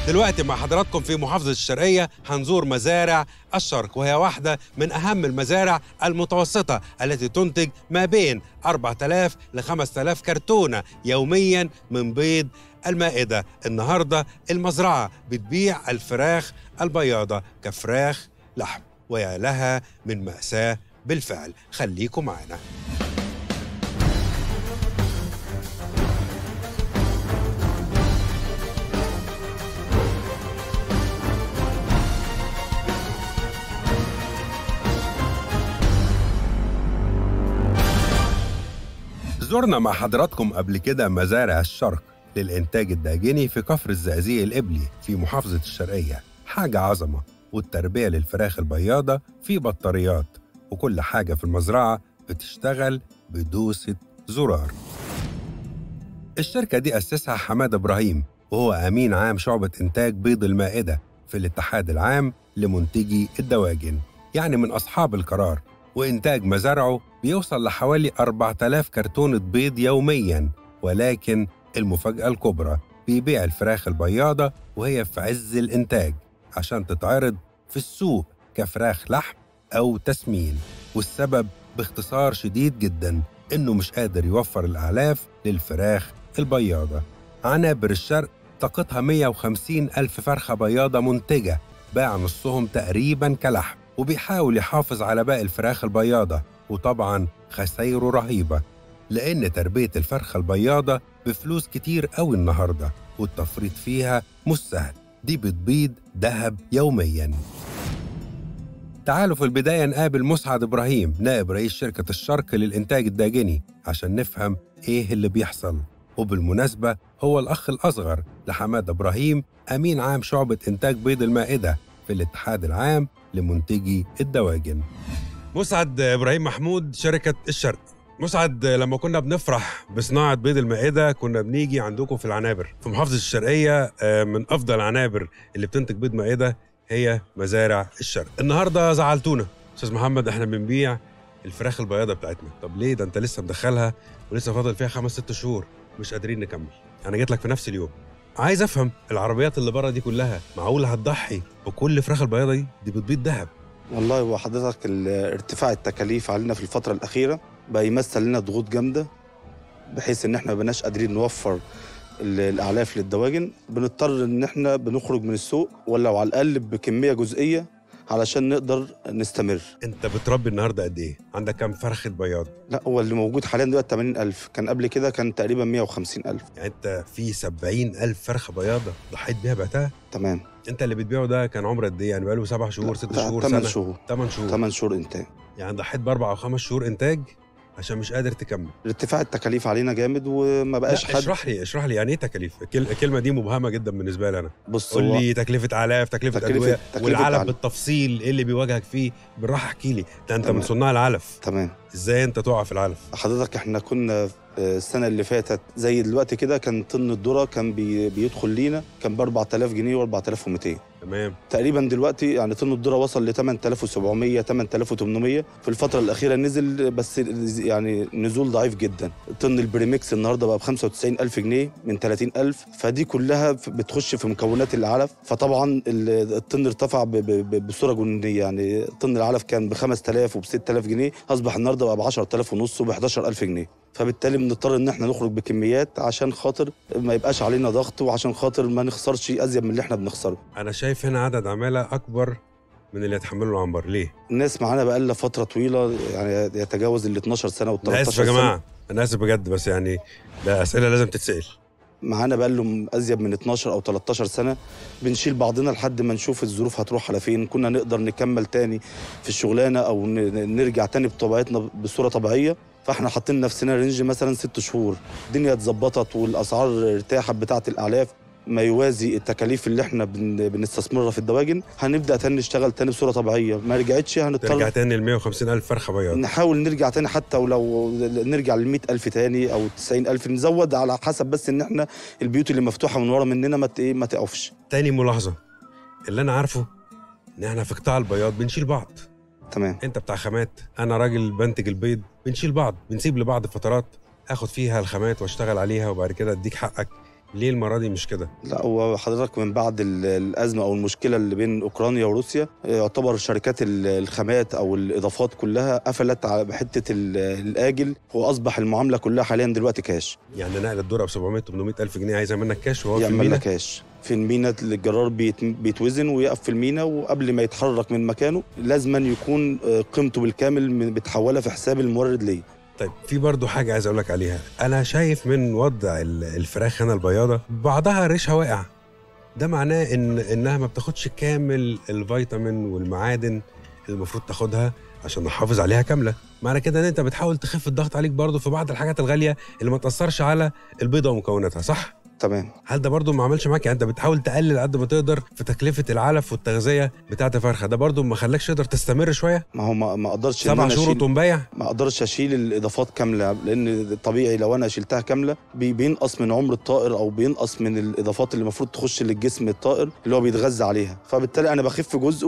دلوقتي مع حضراتكم في محافظة الشرقية هنزور مزارع الشرق وهي واحدة من أهم المزارع المتوسطة التي تنتج ما بين 4000 ل 5000 كرتونة يوميا من بيض المائدة النهاردة المزرعة بتبيع الفراخ البياضة كفراخ لحم ويا لها من مأساة بالفعل خليكم معنا زرنا مع حضراتكم قبل كده مزارع الشرق للإنتاج الداجني في كفر الزقازيق الإبلي في محافظة الشرقية حاجة عظمة والتربية للفراخ البياضة في بطاريات وكل حاجة في المزرعة بتشتغل بدوسة زرار الشركة دي أسسها حماد إبراهيم وهو أمين عام شعبة إنتاج بيض المائدة في الاتحاد العام لمنتجي الدواجن يعني من أصحاب القرار وإنتاج مزارعه بيوصل لحوالي 4000 كرتونة بيض يومياً ولكن المفاجأة الكبرى بيبيع الفراخ البياضة وهي في عز الإنتاج عشان تتعرض في السوق كفراخ لحم أو تسمين والسبب باختصار شديد جدا إنه مش قادر يوفر الأعلاف للفراخ البياضة عنابر الشرق طاقتها 150 ألف فرخة بياضة منتجة باع نصهم تقريبا كلحم وبيحاول يحافظ على باقي الفراخ البياضة وطبعا خسايره رهيبة لأن تربية الفرخة البياضة بفلوس كتير قوي النهاردة والتفريط فيها مش سهل دي بتبيض ذهب يومياً تعالوا في البداية نقابل مسعد إبراهيم نائب رئيس شركة الشرق للإنتاج الداجني عشان نفهم إيه اللي بيحصل وبالمناسبة هو الأخ الأصغر لحماد إبراهيم أمين عام شعبة إنتاج بيض المائدة في الاتحاد العام لمنتجي الدواجن مسعد إبراهيم محمود شركة الشرق مسعد لما كنا بنفرح بصناعة بيض المائدة كنا بنيجي عندكم في العنابر في محافظة الشرقية آه، من أفضل العنابر اللي بتنتج بيض مائدة هي مزارع الشرق النهاردة زعلتونا أستاذ محمد احنا بنبيع الفراخ البياضة بتاعتنا طب ليه ده انت لسه مدخلها ولسه فاضل فيها خمس ست شهور مش قادرين نكمل انا جيت لك في نفس اليوم عايز افهم العربيات اللي بره دي كلها معقول هتضحي بكل الفراخ البياضة دي دي بتبيض ذهب والله هو حضرتك ال- ارتفاع التكاليف علينا في الفترة الأخيرة بقى يمثل لنا ضغوط جامدة بحيث إن إحنا مبقناش قادرين نوفر ال- الأعلاف للدواجن بنضطر إن إحنا بنخرج من السوق ولو على الأقل بكمية جزئية علشان نقدر نستمر انت بتربي النهارده قد ايه عندك كام فرخة بياض لا هو اللي موجود حاليا دلوقتي 80000 كان قبل كده كان تقريبا 150000 يعني انت في 70 ألف فرخة بياضة ضحيت بيها بعتها تمام انت اللي بتبيعه ده كان عمره قد ايه يعني بقاله سبع شهور ست شهور 8 سنة شهور 8 شهور 8 شهور إنتاج يعني ضحيت باربع او خمس شهور انتاج عشان مش قادر تكمل ارتفاع التكاليف علينا جامد وما بقاش لا حد اشرح لي اشرح لي يعني ايه تكاليف الكل- الكلمه دي مبهمه جدا بالنسبه لي انا بص قول هو لي تكلفه اعلاف تكلفه, تكلفة- ادويه تكلفة والعلف علف. بالتفصيل ايه اللي بيواجهك فيه بالراحه احكي لي ده انت تمام. من صناع العلف تمام ازاي انت تقع في العلف حضرتك احنا كنا آه، السنه اللي فاتت زي دلوقتي كده كان طن الذره كان بي بيدخل لينا كان ب 4000 جنيه و4200 تمام تقريبا دلوقتي يعني طن الذره وصل ل 8700 8800 في الفتره الاخيره نزل بس يعني نزول ضعيف جدا طن البريمكس النهارده بقى ب 95000 جنيه من 30000 فدي كلها ف- بتخش في مكونات العلف فطبعا ال- الطن ارتفع ب- ب- ب- بصوره جنونيه يعني طن العلف كان ب 5000 وب 6000 جنيه اصبح النهارده بقى ب 10000 ونص وب 11000 جنيه فبالتالي بنضطر ان احنا نخرج بكميات عشان خاطر ما يبقاش علينا ضغط وعشان خاطر ما نخسرش ازيد من اللي احنا بنخسره انا شايف هنا عدد عماله اكبر من اللي يتحملوا العنبر ليه الناس معانا بقالنا فتره طويله يعني يتجاوز ال 12 سنه وال انا 13 اسف يا سنه جماعه انا اسف بجد بس يعني ده اسئله لازم تتسال معانا بقالهم ازيد من 12 او 13 سنه بنشيل بعضنا لحد ما نشوف الظروف هتروح على فين كنا نقدر نكمل تاني في الشغلانه او ن- نرجع تاني بطبيعتنا بصوره طبيعيه فاحنا حاطين نفسنا رينج مثلا ست شهور الدنيا اتظبطت والاسعار ارتاحت بتاعه الاعلاف ما يوازي التكاليف اللي احنا بن... بنستثمرها في الدواجن هنبدا تاني نشتغل تاني بصوره طبيعيه ما رجعتش ترجع هنضطر تاني ل 150 الف فرخه بياض نحاول نرجع تاني حتى ولو نرجع لل ألف تاني أو 90 ألف نزود على حسب بس إن إحنا البيوت اللي مفتوحة من ورا مننا ما ت- إيه ما تقفش تاني ملاحظه اللي انا عارفه ان احنا في قطاع البياض بنشيل بعض تمام انت بتاع خامات انا راجل بنتج البيض بنشيل بعض بنسيب لبعض فترات اخد فيها الخامات واشتغل عليها وبعد كده اديك حقك ليه المره دي مش كده لا هو حضرتك من بعد ال- الازمه او المشكله اللي بين اوكرانيا وروسيا يعتبر شركات ال- الخامات او الاضافات كلها قفلت على حته ال- الاجل واصبح المعامله كلها حاليا دلوقتي كاش يعني نقل الذره ب 700 800 الف جنيه عايزه منك كاش وهو في يعمل المينا لك كاش في المينا الجرار بيت- بيتوزن ويقف في المينا وقبل ما يتحرك من مكانه لازما يكون آه، قيمته بالكامل من- متحوله في حساب المورد ليه طيب في برضو حاجه عايز اقول لك عليها انا شايف من وضع ال- الفراخ هنا البياضه بعضها ريشها واقع ده معناه ان انها ما بتاخدش كامل الفيتامين والمعادن اللي المفروض تاخدها عشان نحافظ عليها كامله معنى كده ان انت بتحاول تخف الضغط عليك برضو في بعض الحاجات الغاليه اللي ما تاثرش على البيضه ومكوناتها صح تمام هل ده برضو ما عملش معاك يعني انت بتحاول تقلل قد ما تقدر في تكلفه العلف والتغذيه بتاعه الفرخه ده برضو ما خلاكش تقدر تستمر شويه ما هو ما ما اقدرش إن سبع أنا شهور أشيل- وتقوم بايع ما اقدرش اشيل الاضافات كامله لان طبيعي لو انا شلتها كامله بي- بينقص من عمر الطائر او بينقص من الاضافات اللي المفروض تخش للجسم الطائر اللي هو بيتغذى عليها فبالتالي انا بخف جزء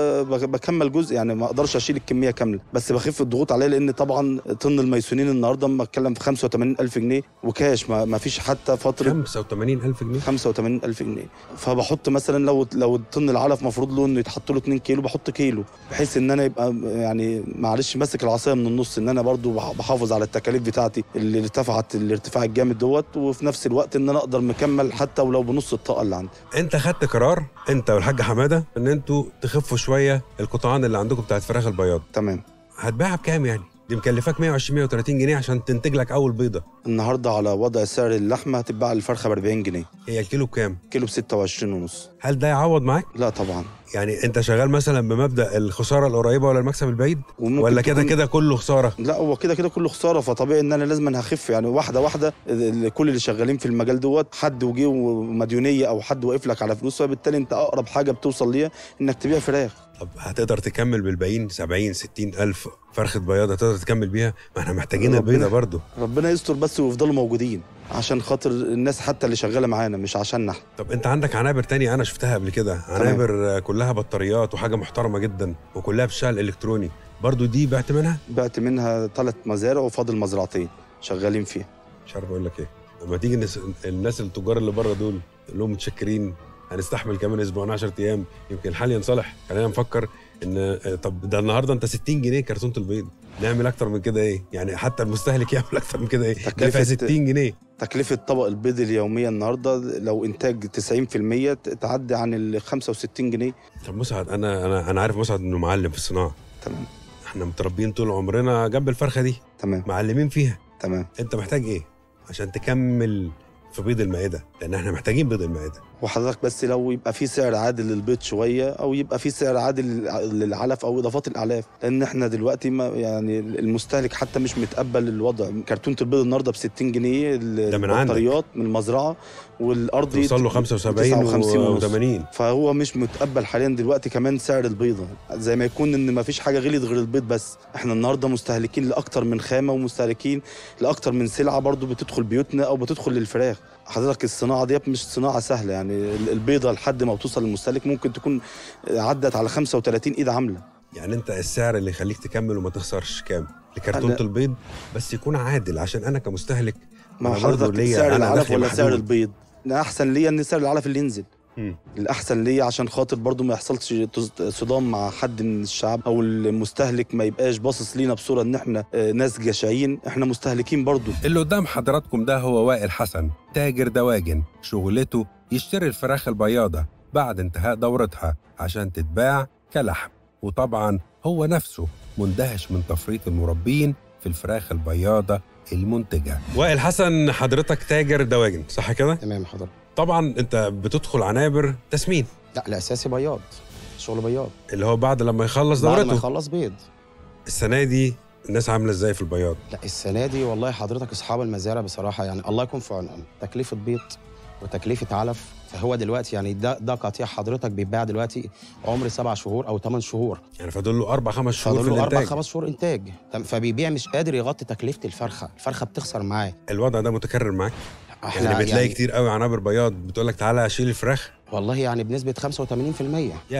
وبكمل جزء يعني ما اقدرش اشيل الكميه كامله بس بخف الضغوط عليه لان طبعا طن الميسونين النهارده اما اتكلم في 85000 جنيه وكاش ما, ما فيش حتى فتره 85000 جنيه 85000 جنيه فبحط مثلا لو لو طن العلف مفروض له انه يتحط له 2 كيلو بحط كيلو بحيث ان انا يبقى يعني معلش ماسك العصايه من النص ان انا برضو بح- بحافظ على التكاليف بتاعتي اللي ارتفعت الارتفاع الجامد دوت وفي نفس الوقت ان انا اقدر مكمل حتى ولو بنص الطاقه اللي عندي انت خدت قرار انت والحاج حماده ان انتوا تخفوا شويه القطعان اللي عندكم بتاعت فراخ البياض تمام هتبيعها بكام يعني دي مكلفاك 120 130 جنيه عشان تنتج لك اول بيضه النهارده على وضع سعر اللحمه هتتباع الفرخه ب 40 جنيه هي الكيلو بكام كيلو ب 26 ونص هل ده يعوض معاك لا طبعا يعني انت شغال مثلا بمبدا الخساره القريبه ولا المكسب البعيد وممكن ولا كده تكون- كده كله خساره لا هو كده كده كله خساره فطبيعي ان انا لازم أنا هخف يعني واحده واحده ال- كل اللي شغالين في المجال دوت حد وجه مديونيه او حد واقف لك على فلوس فبالتالي انت اقرب حاجه بتوصل ليها انك تبيع فراخ طب هتقدر تكمل بالباقيين 70 60 الف فرخه بياض هتقدر تكمل بيها ما احنا محتاجين ربنا- البيضه برضو ربنا يستر بس ويفضلوا موجودين عشان خاطر الناس حتى اللي شغاله معانا مش عشاننا احنا طب انت عندك عنابر تانية انا شفتها قبل كده عنابر آه، كلها بطاريات وحاجه محترمه جدا وكلها بشغل الكتروني برضو دي بعت منها بعت منها ثلاث مزارع وفاضل مزرعتين شغالين فيها مش عارف اقول لك ايه لما تيجي الناس, الناس التجار اللي بره دول تقول لهم متشكرين هنستحمل كمان اسبوعين 10 ايام يمكن الحال ينصلح خلينا نفكر ان آه، طب ده النهارده انت 60 جنيه كرتونه البيض نعمل اكتر من كده ايه يعني حتى المستهلك يعمل اكتر من كده ايه تكلفة- دافع 60 جنيه تكلفه طبق البيض اليوميه النهارده لو انتاج 90% تعدي عن ال 65 جنيه طب مسعد انا انا انا عارف مسعد انه معلم في الصناعه تمام احنا متربيين طول عمرنا جنب الفرخه دي تمام معلمين فيها تمام انت محتاج ايه عشان تكمل في بيض المائده لان احنا محتاجين بيض المائده وحضرتك بس لو يبقى في سعر عادل للبيض شويه او يبقى في سعر عادل للعلف او اضافات الاعلاف لان احنا دلوقتي ما يعني المستهلك حتى مش متقبل الوضع كرتونه البيض النهارده ب 60 جنيه ده من عندك. البطاريات من المزرعه والارض توصل له 75 ونص. و80 فهو مش متقبل حاليا دلوقتي كمان سعر البيضه زي ما يكون ان ما فيش حاجه غليت غير البيض بس احنا النهارده مستهلكين لاكتر من خامه ومستهلكين لاكتر من سلعه برضو بتدخل بيوتنا او بتدخل للفراخ حضرتك الصناعه ديت مش صناعه سهله يعني ال- البيضه لحد ما توصل للمستهلك ممكن تكون عدت على 35 ايد عامله يعني انت السعر اللي يخليك تكمل وما تخسرش كام لكرتونه أنا- البيض بس يكون عادل عشان انا كمستهلك ما هو أنا برضو حضرتك ليا- سعر أنا العلف دخلي ولا سعر محدود. البيض احسن ليا ان سعر العلف اللي ينزل مم. الاحسن ليا عشان خاطر برضو ما يحصلش تص- صدام مع حد من الشعب او المستهلك ما يبقاش باصص لينا بصوره ان احنا آه، ناس جشعين احنا مستهلكين برضو اللي قدام حضراتكم ده هو وائل حسن تاجر دواجن شغلته يشتري الفراخ البياضة بعد انتهاء دورتها عشان تتباع كلحم وطبعا هو نفسه مندهش من تفريط المربين في الفراخ البياضة المنتجة وائل حسن حضرتك تاجر دواجن صح كده؟ تمام حضرتك طبعا انت بتدخل عنابر تسمين لا الاساسي بياض شغل بياض اللي هو بعد لما يخلص بعد ما دورته يخلص بيض السنة دي الناس عاملة ازاي في البياض؟ لا السنه دي والله حضرتك اصحاب المزارع بصراحه يعني الله يكون في عونهم تكلفه بيض وتكلفه علف فهو دلوقتي يعني ده ده قطيع حضرتك بيتباع دلوقتي عمر سبع شهور او ثمان شهور يعني فاضل له اربع خمس شهور في فاضل له اربع الانتاج خمس شهور انتاج تم- فبيبيع مش قادر يغطي تكلفه الفرخه الفرخه بتخسر معاه الوضع ده متكرر معاك احنا يعني بتلاقي يعني كتير قوي عنابر بياض بتقول لك تعالى اشيل الفراخ والله يعني بنسبه 85% ياه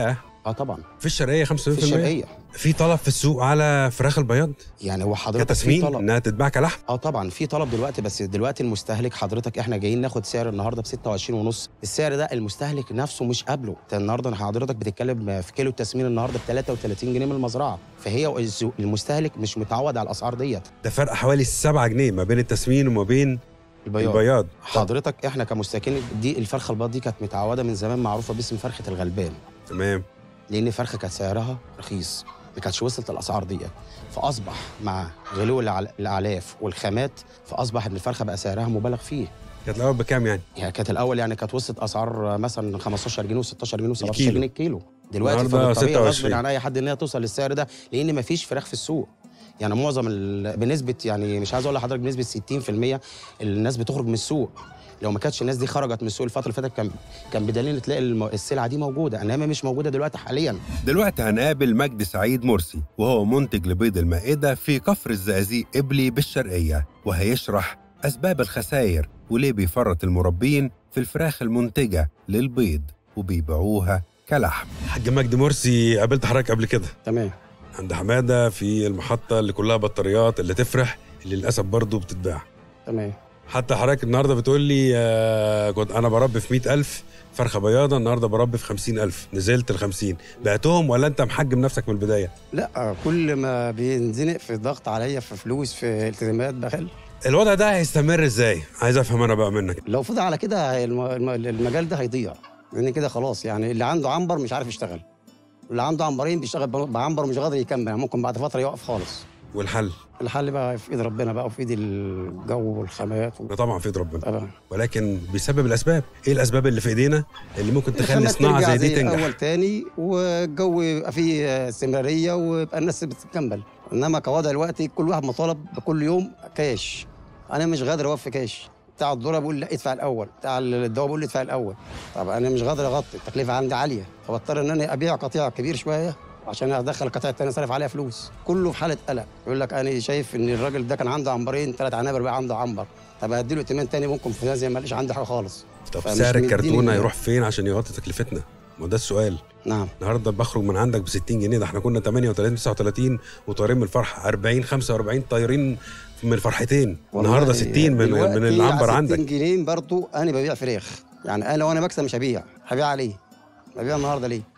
اه طبعا في الشرقيه 75% في الشرقيه في طلب في السوق على فراخ البياض يعني هو حضرتك في كتسمين طلب انها تتباع كلحم اه طبعا في طلب دلوقتي بس دلوقتي المستهلك حضرتك احنا جايين ناخد سعر النهارده ب 26 ونص السعر ده المستهلك نفسه مش قابله انت النهارده حضرتك بتتكلم في كيلو التسمين النهارده ب 33 جنيه من المزرعه فهي الز- المستهلك مش متعود على الاسعار ديت ده فرق حوالي 7 جنيه ما بين التسمين وما بين البياض البياض حضرتك احنا كمستهلكين دي الفرخه البيض دي كانت متعوده من زمان معروفه باسم فرخه الغلبان تمام لان الفرخه كانت سعرها رخيص ما كانتش وصلت الاسعار دي فاصبح مع غلو الع- الاعلاف والخامات فاصبح ان الفرخه بقى سعرها مبالغ فيه كانت الاول بكام يعني يعني كانت الاول يعني كانت وصلت اسعار مثلا 15 جنيه و16 جنيه و17 الكيلو. جنيه الكيلو دلوقتي النهاردة فبالطبيعي غصب 26. عن اي حد ان هي توصل للسعر ده لان ما فيش فراخ في السوق يعني معظم ال... بنسبه يعني مش عايز اقول لحضرتك بنسبه 60% الناس بتخرج من السوق لو ما كانتش الناس دي خرجت من السوق الفتره اللي فاتت كان كان بدليل تلاقي الم- السلعه دي موجوده انما مش موجوده دلوقتي حاليا دلوقتي هنقابل مجدي سعيد مرسي وهو منتج لبيض المائدة في كفر الزقازيق إبلي بالشرقية وهيشرح أسباب الخسائر وليه بيفرط المربين في الفراخ المنتجة للبيض وبيبيعوها كلحم حاج مجدي مرسي قابلت حضرتك قبل كده تمام عند حمادة في المحطة اللي كلها بطاريات اللي تفرح اللي للأسف برضه بتتباع تمام حتى حضرتك النهارده بتقول لي آه كنت انا بربي في 100000 فرخه بياضه النهارده بربي في 50000 نزلت ل 50 بعتهم ولا انت محجم نفسك من البدايه لا كل ما بينزنق في ضغط عليا في فلوس في التزامات بخل الوضع ده هيستمر ازاي عايز افهم انا بقى منك لو فضل على كده الم- الم- المجال ده هيضيع لان كده خلاص يعني اللي عنده عنبر مش عارف يشتغل اللي عنده عنبرين بيشتغل ب- بعنبر ومش قادر يكمل يعني ممكن بعد فتره يقف خالص والحل الحل بقى في ايد ربنا بقى وفي ايد الجو والخامات و... ده طبعا في ايد ربنا طبعا ولكن بيسبب الاسباب ايه الاسباب اللي في ايدينا اللي ممكن تخلي الخامات صناعه ترجع زي دي تنجح الاول تاني والجو يبقى فيه استمراريه ويبقى الناس بتكمل انما كوضع دلوقتي كل واحد مطالب بكل يوم كاش انا مش قادر اوفي كاش بتاع الذره بيقول لا ادفع الاول بتاع الدواء بيقول لي ادفع الاول طب انا مش قادر اغطي التكلفه عندي عاليه فبضطر ان انا ابيع قطيع كبير شويه عشان ادخل القطيع التاني صرف عليها فلوس كله في حاله قلق يقول لك انا شايف ان الراجل ده كان عنده عنبرين ثلاث عنابر بقى عنده عنبر طب هديله ائتمان تاني ممكن في ناس ما ليش عنده حاجه خالص طب فمش سعر مديني الكرتونه ال- يروح فين عشان يغطي تكلفتنا ما ده السؤال نعم النهارده بخرج من عندك ب 60 جنيه ده احنا كنا 38 39 وطايرين من الفرح 40 45 طايرين من الفرحتين النهارده 60 من دلوقتي من العنبر على عندك 60 جنيه برضو انا ببيع فراخ يعني انا لو انا بكسب مش هبيع هبيع ليه؟ ببيع النهارده ليه؟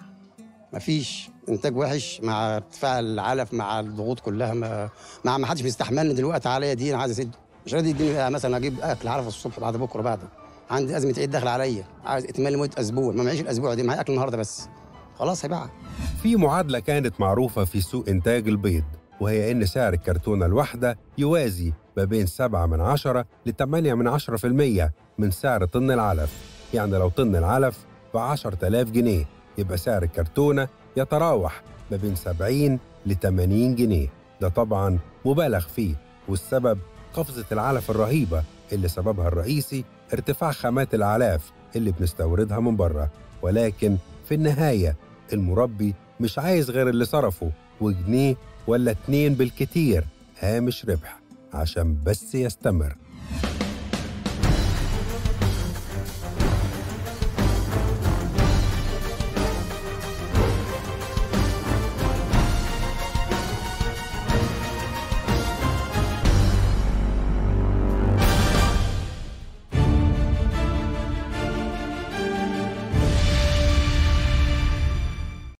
مفيش انتاج وحش مع ارتفاع العلف مع الضغوط كلها ما مع ما حدش بيستحملني دلوقتي عليا دي انا عايز اسد مش راضي يديني مثلا اجيب اكل علف الصبح بعد بكره بعد عندي ازمه عيد داخل عليا عايز ائتمان لمده اسبوع ما معيش الاسبوع دي معايا اكل النهارده بس خلاص هبيعها في معادلة كانت معروفة في سوق إنتاج البيض وهي إن سعر الكرتونة الواحدة يوازي ما بين 7 من عشرة ل 8 من عشرة في المية من سعر طن العلف يعني لو طن العلف ب 10000 جنيه يبقى سعر الكرتونة يتراوح ما بين 70 ل 80 جنيه ده طبعا مبالغ فيه والسبب قفزة العلف الرهيبة اللي سببها الرئيسي ارتفاع خامات الأعلاف اللي بنستوردها من بره ولكن في النهاية المربي مش عايز غير اللي صرفه وجنيه ولا اتنين بالكتير هامش ربح عشان بس يستمر